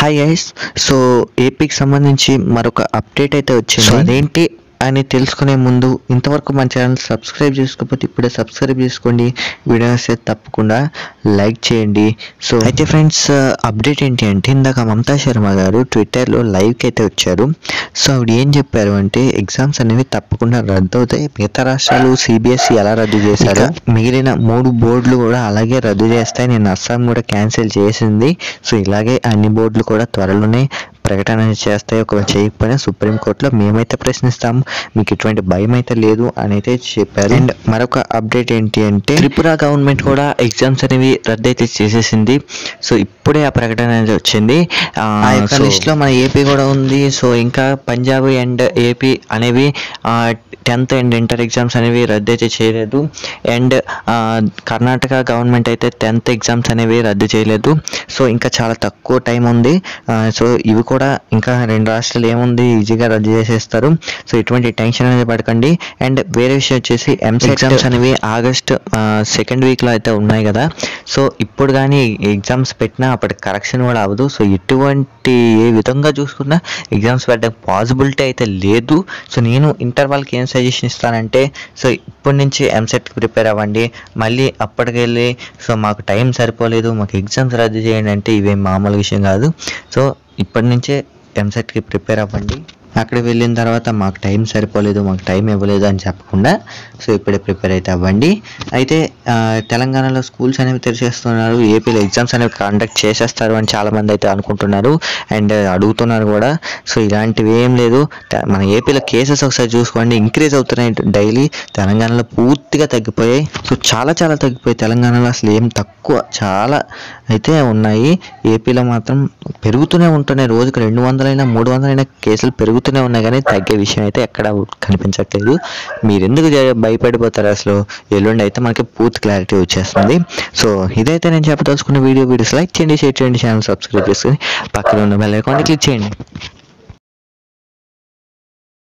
hi guys so ఏపీకి సంబంధించి మరొక అప్డేట్ అయితే వచ్చింది సో అదేంటి అని తెలుసుకునే ముందు ఇంతవరకు మన ఛానల్ సబ్స్క్రైబ్ చేసుకోకపోతే ఇప్పుడే సబ్స్క్రైబ్ చేసుకోండి వీడియో వస్తే తప్పకుండా లైక్ చేయండి సో అయితే ఫ్రెండ్స్ అప్డేట్ ఏంటి అంటే ఇందాక మమతా శర్మ గారు ట్విట్టర్లో లైవ్కి అయితే వచ్చారు సో ఆవిడ ఏం చెప్పారు అంటే ఎగ్జామ్స్ అనేవి తప్పకుండా రద్దు అవుతాయి మిగతా రాష్ట్రాలు సిబిఎస్ఈ ఎలా రద్దు చేశారో మిగిలిన మూడు బోర్డులు కూడా అలాగే రద్దు చేస్తాయి నేను అస్సాం కూడా క్యాన్సిల్ చేసింది సో ఇలాగే అన్ని బోర్డులు కూడా త్వరలోనే ప్రకటన చేస్తాయి ఒకవేళ చేయకపోయినా సుప్రీంకోర్టులో మేమైతే ప్రశ్నిస్తాము మీకు ఎటువంటి భయం అయితే లేదు అని అయితే చెప్పారు అండ్ మరొక అప్డేట్ ఏంటి అంటే త్రిపుర గవర్నమెంట్ కూడా ఎగ్జామ్స్ అనేవి రద్దు అయితే చేసేసింది సో ఇప్పుడే ఆ ప్రకటన అనేది వచ్చింది ఆ, ఆ యొక్క సో- లిస్ట్ లో మన ఏపీ కూడా ఉంది సో ఇంకా పంజాబ్ అండ్ ఏపీ అనేవి టెన్త్ అండ్ ఇంటర్ ఎగ్జామ్స్ అనేవి రద్దు అయితే చేయలేదు అండ్ కర్ణాటక గవర్నమెంట్ అయితే టెన్త్ ఎగ్జామ్స్ అనేవి రద్దు చేయలేదు సో ఇంకా చాలా తక్కువ టైం ఉంది ఆ, సో ఇవి కూడా ఇంకా రెండు రాష్ట్రాలు ఏముంది ఈజీగా రద్దు చేసేస్తారు సో ఎటువంటి టెన్షన్ అనేది పడకండి అండ్ వేరే విషయం వచ్చేసి ఎంసెట్ ఎగ్జామ్స్ అనేవి ఆగస్ట్ సెకండ్ వీక్లో అయితే ఉన్నాయి కదా సో ఇప్పుడు కానీ ఎగ్జామ్స్ పెట్టినా అప్పటి కరెక్షన్ కూడా అవ్వదు సో ఎటువంటి ఏ విధంగా చూసుకున్నా ఎగ్జామ్స్ పెట్టడానికి పాసిబిలిటీ అయితే లేదు సో నేను ఇంటర్ వాళ్ళకి ఏం సజెషన్ ఇస్తానంటే సో ఇప్పటి నుంచి ఎంసెట్కి ప్రిపేర్ అవ్వండి మళ్ళీ అప్పటికెళ్ళి సో మాకు టైం సరిపోలేదు మాకు ఎగ్జామ్స్ రద్దు చేయండి అంటే ఇవేం మామూలు విషయం కాదు సో ఇప్పటి నుంచే ఎంసెట్కి ప్రిపేర్ అవ్వండి అక్కడికి వెళ్ళిన తర్వాత మాకు టైం సరిపోలేదు మాకు టైం ఇవ్వలేదు అని చెప్పకుండా సో ఇప్పుడే ప్రిపేర్ అయితే అవ్వండి అయితే ఆ, తెలంగాణలో స్కూల్స్ అనేవి తెరిచేస్తున్నారు ఏపీలో ఎగ్జామ్స్ అనేవి కండక్ట్ చేసేస్తారు అని చాలామంది అయితే అనుకుంటున్నారు అండ్ అడుగుతున్నారు కూడా సో ఇలాంటివి ఏం లేదు త- మన ఏపీలో కేసెస్ ఒకసారి చూసుకోండి ఇంక్రీజ్ అవుతున్నాయి డైలీ తెలంగాణలో పూర్తిగా తగ్గిపోయాయి సో చాలా చాలా తగ్గిపోయాయి తెలంగాణలో అసలు ఏం తక్కువ చాలా అయితే ఉన్నాయి ఏపీలో మాత్రం పెరుగుతూనే ఉంటున్నాయి రోజుకి రెండు వందలైనా మూడు వందలైనా కేసులు పెరుగుతూనే ఉన్నాయి కానీ తగ్గే విషయం అయితే ఎక్కడ కనిపించట్లేదు మీరు ఎందుకు జ- భయపడిపోతారు అసలు ఎల్లుండి అయితే మనకి పూర్తి క్లారిటీ వచ్చేస్తుంది సో ఇదైతే నేను చెప్పదలుచుకున్న వీడియో వీడియోస్ లైక్ చేయండి షేర్ చేయండి ఛానల్ సబ్స్క్రైబ్ చేసుకుని పక్కన ఉన్న బెల్ ఐకాన్ క్లిక్ చేయండి